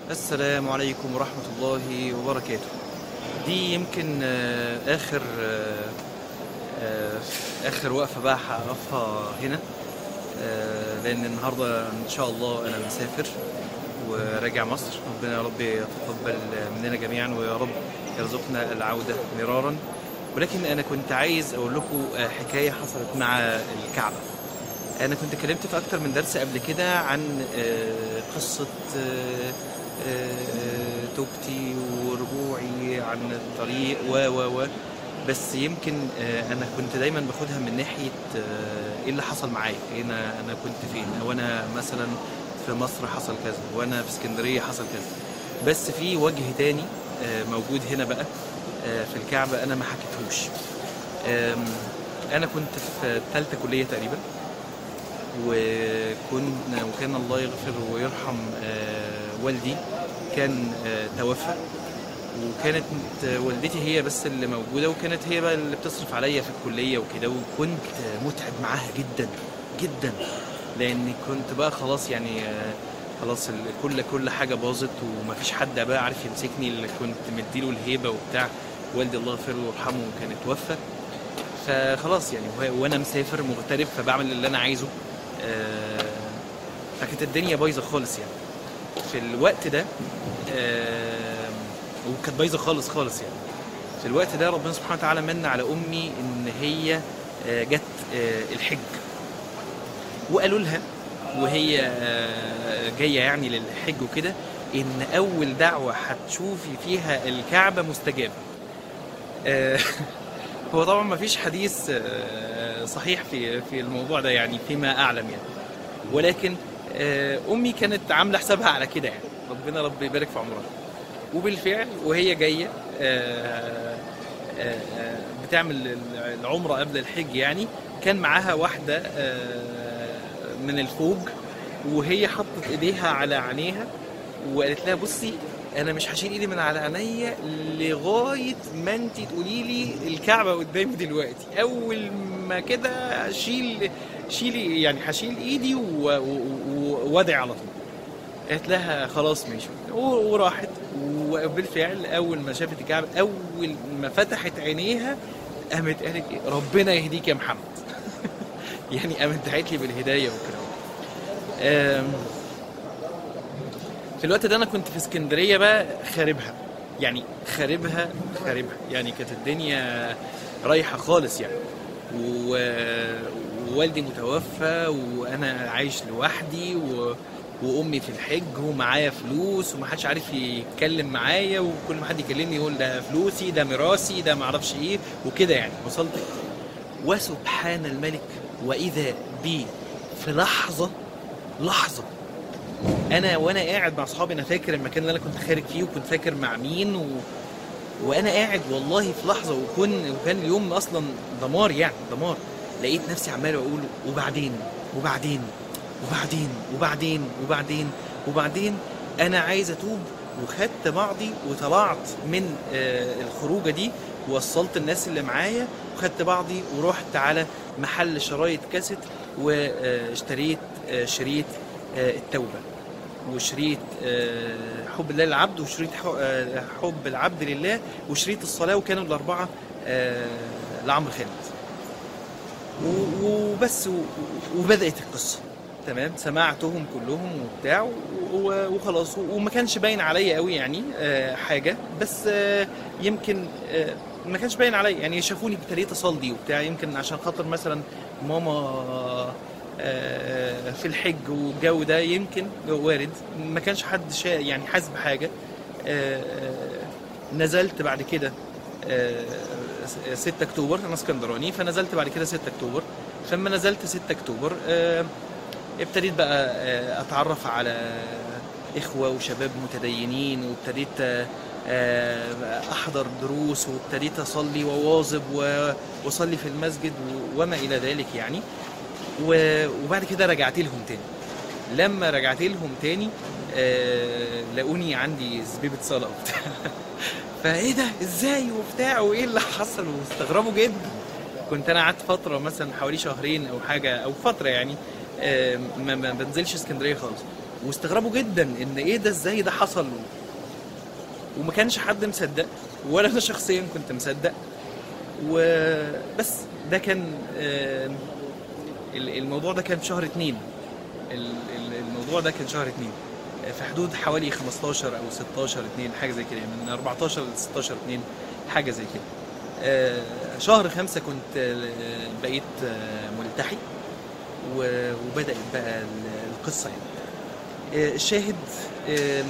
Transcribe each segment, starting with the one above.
السلام عليكم ورحمة الله وبركاته دي يمكن آه، آخر آه، آه، آخر وقفة بقى هقفها هنا آه، لأن النهاردة إن شاء الله أنا مسافر وراجع مصر ربنا يا رب يتقبل مننا جميعا ويا رب يرزقنا العودة مرارا ولكن أنا كنت عايز أقول لكم آه، حكاية حصلت مع الكعبة انا كنت اتكلمت في اكتر من درس قبل كده عن آه، قصه آه، آه، توبتي ورجوعي عن الطريق و و و بس يمكن آه، انا كنت دايما باخدها من ناحيه آه، ايه اللي حصل معايا انا انا كنت فين او انا مثلا في مصر حصل كذا وانا في اسكندريه حصل كذا بس في وجه تاني آه، موجود هنا بقى آه، في الكعبه انا ما حكيتهوش آم، انا كنت في ثالثه كليه تقريبا وكنا وكان الله يغفر ويرحم آه، والدي كان آه، توفى وكانت والدتي هي بس اللي موجوده وكانت هي بقى اللي بتصرف عليا في الكليه وكده وكنت آه، متعب معاها جدا جدا لاني كنت بقى خلاص يعني آه، خلاص ال- كل كل حاجه باظت ومفيش حد بقى عارف يمسكني اللي كنت مديله الهيبه وبتاع والدي الله يغفر له ويرحمه كان توفى فخلاص يعني وه- وانا مسافر مغترب فبعمل اللي انا عايزه آه، فكانت الدنيا بايظه خالص يعني في الوقت ده آه، وكانت بايظه خالص خالص يعني في الوقت ده ربنا سبحانه وتعالى من على امي ان هي آه، جت آه، الحج وقالوا لها وهي آه، جايه يعني للحج وكده ان اول دعوه هتشوفي فيها الكعبه مستجابه آه، هو طبعا ما فيش حديث آه، صحيح في في الموضوع ده يعني فيما اعلم يعني ولكن آه، امي كانت عامله حسابها على كده يعني ربنا رب يبارك في عمرها وبالفعل وهي جايه آه، آه، آه، بتعمل العمره قبل الحج يعني كان معاها واحده آه، من الفوج وهي حطت ايديها على عينيها وقالت لها بصي انا مش هشيل ايدي من على عينيا لغايه ما انت تقولي لي الكعبه قدامي دلوقتي اول ما كده اشيل شيلي يعني هشيل ايدي و- و- و- وادعي على طول قالت لها خلاص ماشي و- وراحت وبالفعل اول ما شافت الكعبه اول ما فتحت عينيها قامت قالت إيه؟ ربنا يهديك يا محمد يعني قامت دعت لي بالهدايه وكده آم، في الوقت ده انا كنت في اسكندريه بقى خاربها يعني خاربها خاربها يعني كانت الدنيا رايحه خالص يعني و- ووالدي متوفى وانا عايش لوحدي و... وامي في الحج ومعايا فلوس ومحدش عارف يتكلم معايا وكل ما حد يكلمني يقول ده فلوسي ده ميراثي ده معرفش ايه وكده يعني وصلت وسبحان الملك واذا بي في لحظه لحظه انا وانا قاعد مع اصحابي انا فاكر المكان اللي انا كنت خارج فيه وكنت فاكر مع مين و... وانا قاعد والله في لحظه وكن وكان اليوم اصلا دمار يعني دمار لقيت نفسي عمال اقول وبعدين وبعدين وبعدين وبعدين وبعدين وبعدين انا عايز اتوب وخدت بعضي وطلعت من آه، الخروجه دي ووصلت الناس اللي معايا وخدت بعضي ورحت على محل شرايط كاسيت واشتريت آه، شريط آه، التوبه وشريط آه، حب الله للعبد وشريط ح- آه، حب العبد لله وشريط الصلاه وكانوا الاربعه آه، لعمرو خالد و- وبس و- وبدات القصه تمام سمعتهم كلهم وبتاع و- و- وخلاص و- وما كانش باين عليا قوي يعني آه، حاجه بس آه، يمكن آه، ما كانش باين عليا يعني شافوني ابتديت اصلي وبتاع يمكن عشان خاطر مثلا ماما آه، في الحج والجو ده يمكن وارد ما كانش حد شا يعني حاسس بحاجه آه، آه، نزلت بعد كده آه، 6 اكتوبر انا اسكندراني فنزلت بعد كده 6 اكتوبر فلما نزلت 6 اكتوبر آه، ابتديت بقى آه، اتعرف على اخوه وشباب متدينين وابتديت آه، آه، احضر دروس وابتديت اصلي واواظب و- واصلي في المسجد و- وما الى ذلك يعني و- وبعد كده رجعت لهم تاني لما رجعت لهم تاني آه لقوني عندي زبيبة صلاة وبتاع فايه ده ازاي وبتاع وايه اللي حصل واستغربوا جدا كنت انا قعدت فترة مثلا حوالي شهرين او حاجة او فترة يعني آه ما, ما بنزلش اسكندرية خالص واستغربوا جدا ان ايه ده ازاي ده حصل وما كانش حد مصدق ولا انا شخصيا كنت مصدق وبس ده كان آه، ال- الموضوع ده كان في شهر اتنين ال- ال- الموضوع ده كان شهر اتنين آه، في حدود حوالي 15 او 16 اتنين حاجه زي كده يعني من 14 ل 16 اتنين حاجه زي كده آه، شهر خمسة كنت آه، بقيت آه، ملتحي و- وبدأت بقى ال- القصة يعني آه، الشاهد آم،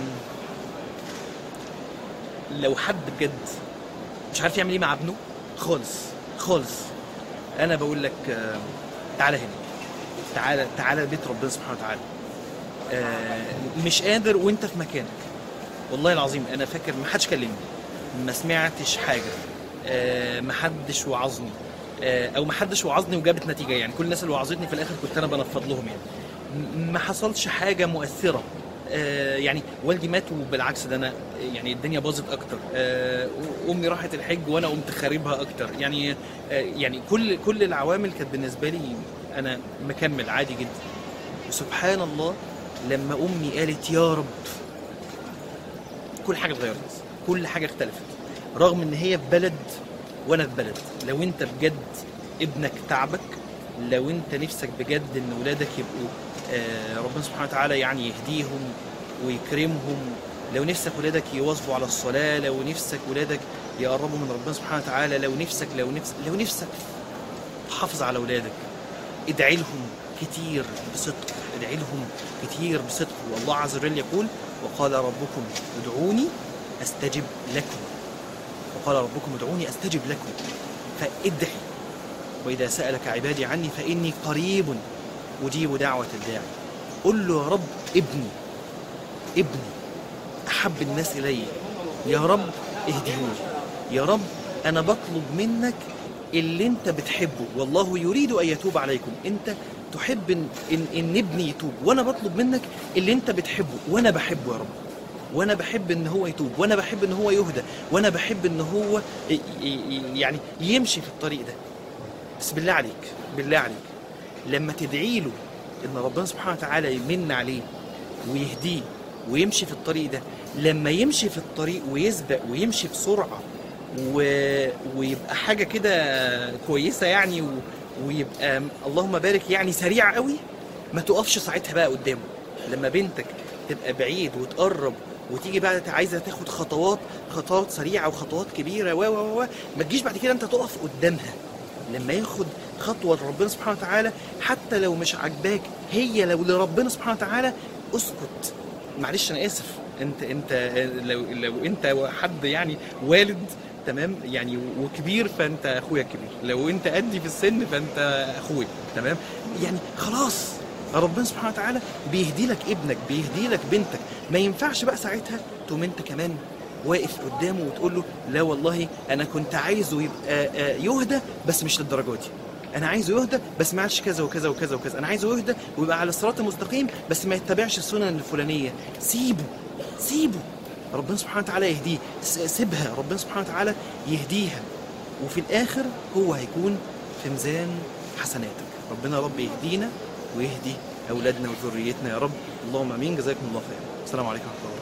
لو حد بجد مش عارف يعمل ايه مع ابنه خالص خالص انا بقول لك آه، تعالى هنا تعالى تعالى بيت ربنا سبحانه وتعالى آه، مش قادر وانت في مكانك والله العظيم انا فاكر ما حدش كلمني ما سمعتش حاجه آه، ما حدش وعظني آه، او ما حدش وعظني وجابت نتيجه يعني كل الناس اللي وعظتني في الاخر كنت انا بنفض لهم يعني م- ما حصلش حاجه مؤثره آه، يعني والدي مات وبالعكس ده انا يعني الدنيا باظت اكتر آه، امي راحت الحج وانا قمت خاربها اكتر يعني آه، يعني كل كل العوامل كانت بالنسبه لي انا مكمل عادي جدا وسبحان الله لما امي قالت يا رب كل حاجه اتغيرت كل حاجه اختلفت رغم ان هي في بلد وانا في بلد لو انت بجد ابنك تعبك لو انت نفسك بجد ان ولادك يبقوا آه، ربنا سبحانه وتعالى يعني يهديهم ويكرمهم لو نفسك ولادك يواظبوا على الصلاه لو نفسك ولادك يقربوا من ربنا سبحانه وتعالى لو نفسك لو نفسك لو نفسك تحافظ على ولادك ادعي لهم كتير بصدق ادعي لهم كتير بصدق والله عز وجل يقول وقال ربكم ادعوني استجب لكم وقال ربكم ادعوني استجب لكم فادعي واذا سالك عبادي عني فاني قريب اجيب دعوه الداعي قل له يا رب ابني ابني احب الناس الي يا رب اهديهوني يا رب انا بطلب منك اللي انت بتحبه والله يريد ان يتوب عليكم انت تحب ان, إن, إن ابني يتوب وانا بطلب منك اللي انت بتحبه وانا بحبه يا رب وانا بحب ان هو يتوب وانا بحب ان هو يهدى وانا بحب ان هو ي- ي- يعني يمشي في الطريق ده بس بالله عليك بالله عليك لما تدعي له ان ربنا سبحانه وتعالى يمن عليه ويهديه ويمشي في الطريق ده لما يمشي في الطريق ويسبق ويمشي بسرعه و... ويبقى حاجه كده كويسه يعني و... ويبقى اللهم بارك يعني سريع قوي ما تقفش ساعتها بقى قدامه لما بنتك تبقى بعيد وتقرب وتيجي بقى عايزه تاخد خطوات خطوات سريعه وخطوات كبيره و و و ما تجيش بعد كده انت تقف قدامها لما ياخد خطوه لربنا سبحانه وتعالى حتى لو مش عاجباك هي لو لربنا سبحانه وتعالى اسكت معلش انا اسف انت انت لو لو انت حد يعني والد تمام يعني وكبير فانت اخويا الكبير لو انت قدي في السن فانت اخويا تمام يعني خلاص ربنا سبحانه وتعالى بيهدي لك ابنك بيهدي لك بنتك ما ينفعش بقى ساعتها تقوم انت كمان واقف قدامه وتقول له لا والله انا كنت عايزه يبقى آه، يهدى بس مش للدرجه دي انا عايزه يهدى بس ما عملش كذا وكذا وكذا وكذا انا عايزه يهدى ويبقى على الصراط المستقيم بس ما يتبعش السنن الفلانيه سيبه سيبه ربنا سبحانه وتعالى يهديه س- سيبها ربنا سبحانه وتعالى يهديها وفي الاخر هو هيكون في ميزان حسناتك ربنا يا رب يهدينا ويهدي اولادنا وذريتنا يا رب اللهم امين جزاكم الله خير السلام عليكم ورحمه الله